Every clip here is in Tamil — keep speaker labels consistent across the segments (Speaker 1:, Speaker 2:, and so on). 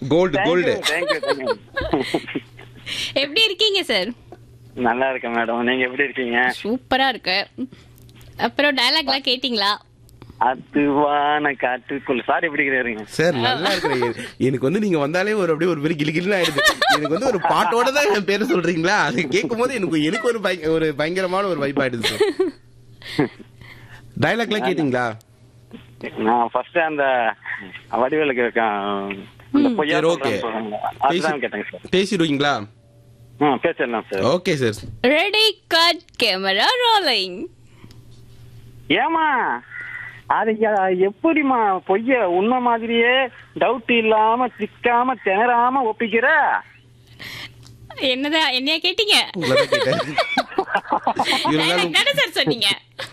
Speaker 1: கோல்டு கோல்டு
Speaker 2: தேங்க்யூ தேங்க்யூ
Speaker 3: எப்படி இருக்கீங்க சார்
Speaker 2: நல்லா இருக்கேன் மேடம் நீங்க எப்படி இருக்கீங்க
Speaker 3: சூப்பரா இருக்கு அப்புறம் டயலாக்லாம் கேட்டிங்களா
Speaker 2: அதுவான காட்டுக்குள் சார் எப்படி இருக்கிறீங்க
Speaker 1: சார் நல்லா இருக்கிறேன் எனக்கு வந்து நீங்க வந்தாலே ஒரு அப்படியே ஒரு பெரிய கிளிகிளி ஆயிடுது எனக்கு வந்து ஒரு பாட்டோட தான் என் பேரை சொல்றீங்களா அது கேட்கும் போது எனக்கு எனக்கு ஒரு பய- ஒரு பயங்கரமான ஒரு வைப் ஆயிடுது சார் டைலாக்லாம் கேட்டீங்களா
Speaker 2: நான் ஃபர்ஸ்ட் அந்த வடிவேலுக்கு இருக்கேன் அந்த பொய்யா
Speaker 1: சரி ஓகே
Speaker 2: சொல்றேன்னு சொல்றாங்களே, அதுதான் கேட்டேங்க சார்
Speaker 1: பேசிடுவீங்களா
Speaker 2: ஆ பேசிடலாம் sir
Speaker 1: okay sir
Speaker 3: ready cut camera rolling
Speaker 2: ஏமா அது ய- எப்படிம்மா பொய்ய உண்மை மாதிரியே டவுட் இல்லாம சிக்காம திணறாம ஒப்பிக்கிற
Speaker 3: என்னதான் என்னையா கேட்டீங்க
Speaker 1: உங்களதான் கேட்டேன் இருந்தாலும்
Speaker 3: தானே சார் சொன்னீங்க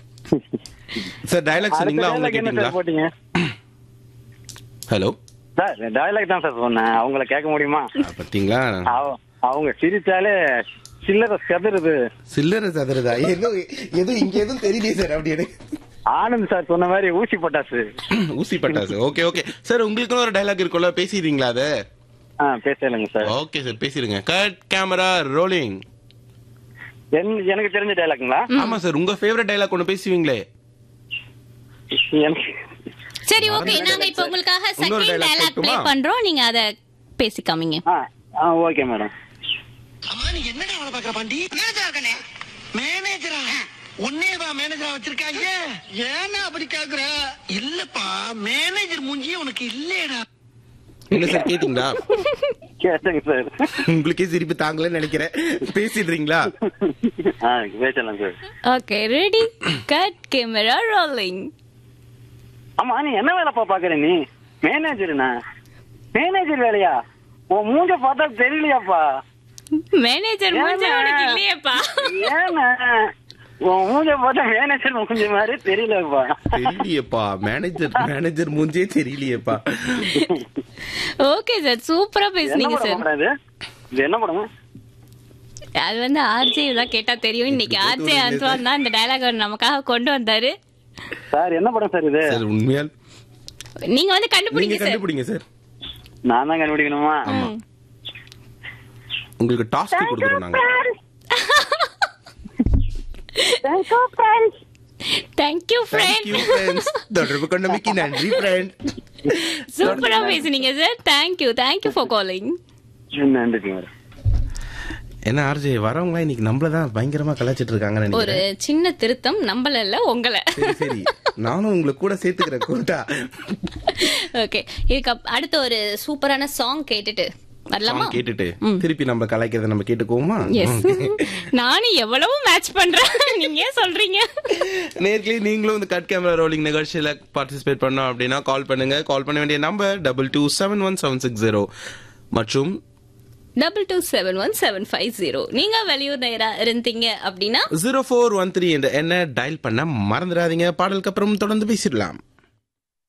Speaker 1: சார் டைலாக் சொன்னீங்களா அவங்க
Speaker 2: dialogue என்ன
Speaker 1: கேட்டீங்களா
Speaker 2: சார் போட்டீங்க
Speaker 1: ஹலோ
Speaker 2: சார் டைலாக் தான் சார் சொன்னேன் அவங்கள கேட்க முடியுமா
Speaker 1: பாத்தீங்களா
Speaker 2: அவ- அவங்க சிரிச்சாலே சில்லறை செதறுது
Speaker 1: சில்லறை சதுரதா ஏதோ ஏதோ இங்க எதுவும் தெரியலையே சார் அப்படி எனக்கு
Speaker 2: ஆனந்த் சார் சொன்ன மாதிரி ஊசி பட்டாசு
Speaker 1: ஊசி பட்டாசு ஓகே ஓகே சார் உங்களுக்கு ஒரு டைலாக் இருக்குல்ல பேசிடுறீங்களா அது
Speaker 2: ஆ பேசலைங்க சார்
Speaker 1: ஓகே சார் பேசிடுங்க கட் கேமரா ரோலிங்
Speaker 2: என்- எனக்கு தெரிஞ்ச டைலாக்குங்களா
Speaker 1: ஆமா சார் உங்க ஃபேவரட் டைலாக் ஒன்னு பேசுவீங்களே
Speaker 2: எனக்கு
Speaker 3: சரி ஓகே நாங்க இப்போ உங்களுக்காக
Speaker 1: இன்னொரு
Speaker 3: செகண்ட்
Speaker 1: dialogue
Speaker 3: டயலாக் ப்ளே
Speaker 1: கேட்கட்டுமா?
Speaker 3: பண்றோம் நீங்க அத பேசி காமிங்க
Speaker 2: ஆ ஆ ஓகே மேடம்
Speaker 4: அம்மா நீ என்னடா வேலை பாக்குற பாண்டி மேனேஜரா இருக்கனே மேனேஜரா உன்னேவா மேனேஜரா வச்சிருக்காங்க ஏன்னா அப்படி கேக்குற இல்லப்பா மேனேஜர் மூஞ்சியே உனக்கு இல்லையடா
Speaker 1: என்ன சார் கேட்டீங்களா
Speaker 2: கேட்டேங்க சார்
Speaker 1: உங்களுக்கே சிரிப்பு தாங்கலன்னு நினைக்கிறேன் பேசிடுறீங்களா
Speaker 2: ஆ பேசலாம் sir
Speaker 3: okay ready cut camera rolling
Speaker 2: ஆமா நீ என்ன வேலைப்பா பாக்குற நீ மேனேஜர்னா மேனேஜர் வேலையா உன் மூஞ்ச பார்த்தா தெரியலையாப்பா
Speaker 3: மேனேஜர் மூஞ்ச
Speaker 2: ஏன்னா?
Speaker 3: உனக்கு இல்லையேப்பா
Speaker 2: ஏன்னா உன் மூஞ்ச பார்த்தா மேனேஜர் மூஞ்ச மாதிரி தெரியலப்பா
Speaker 1: தெரியலையேப்பா மேனேஜர் மேனேஜர் மூஞ்சே தெரியலையேப்பா
Speaker 3: ஓகே சார் சூப்பரா
Speaker 2: என்ன
Speaker 3: பேசுனீங்க
Speaker 2: படம்
Speaker 3: சார்
Speaker 2: இது இது என்ன படம்
Speaker 3: அது வந்து ஆர்ஜே தான் கேட்டா தெரியும் இன்னைக்கு ஆர்ஜே அந்துவான் தான் இந்த டயலாக் நமக்காக கொண்டு வந்தாரு
Speaker 2: சார் என்ன படம் சார் இது
Speaker 1: சார் உண்மையா
Speaker 3: நீங்க வந்து
Speaker 1: நீங்க
Speaker 3: கண்டுபிடிங்க சார்
Speaker 1: கண்டுபிடிங்க சார்
Speaker 2: நான் தான் கண்டுபிடிக்கணுமா
Speaker 3: ம்.
Speaker 1: உங்களுக்கு டாஸ்க் கொடுக்குறோம் நாங்க
Speaker 3: தேங்க்யூ ஃப்ரெண்ட்
Speaker 1: தேங்க்யூ ஃப்ரெண்ட்ஸ் தொடர்பு கொண்டமைக்கு நன்றி ஃப்ரெண்ட்
Speaker 3: சூப்பரா பேசுனீங்க sir thank you thank you for calling
Speaker 2: நன்றி மேடம்
Speaker 1: என்ன ஆர்ஜே வரவங்க இன்னைக்கு நம்மள தான் பயங்கரமா கலாச்சிட்டு இருக்காங்கன்னு
Speaker 3: ஒரு
Speaker 1: நினைக்கிறேன்
Speaker 3: சின்ன திருத்தம் நம்மள இல்ல உங்களை
Speaker 1: சரி சரி நானும் உங்களை கூட சேர்த்துக்கிறேன் கூட்டா
Speaker 3: ஓகே இதுக்கு அப்- அடுத்து ஒரு சூப்பரான சாங் கேட்டுட்டு வரலாமா
Speaker 1: Song கேட்டுட்டு திருப்பி நம்ம கலாய்க்கிறத நம்ம கேட்டுக்குவோமா
Speaker 3: எஸ் நானும் எவ்வளவு மேட்ச் பண்றேன் நீங்க ஏன் சொல்றீங்க
Speaker 1: நேர்களே நீங்களும் இந்த கட் கேமரா ரோலிங் நிகழ்ச்சியில பார்ட்டிசிபேட் பண்ணோம் அப்படின்னா கால் பண்ணுங்க கால் பண்ண வேண்டிய number double two seven one seven six zero மற்றும்
Speaker 3: double two seven one seven five zero நீங்க வெளியூர் நேரா இருந்தீங்க அப்படின்னா
Speaker 1: ஜீரோ ஃபோர் ஒன் த்ரீ என்ற எண்ணை டயல் பண்ண மறந்துடாதீங்க பாடலுக்கு அப்புறம் தொடர்ந்து பேசிடலாம்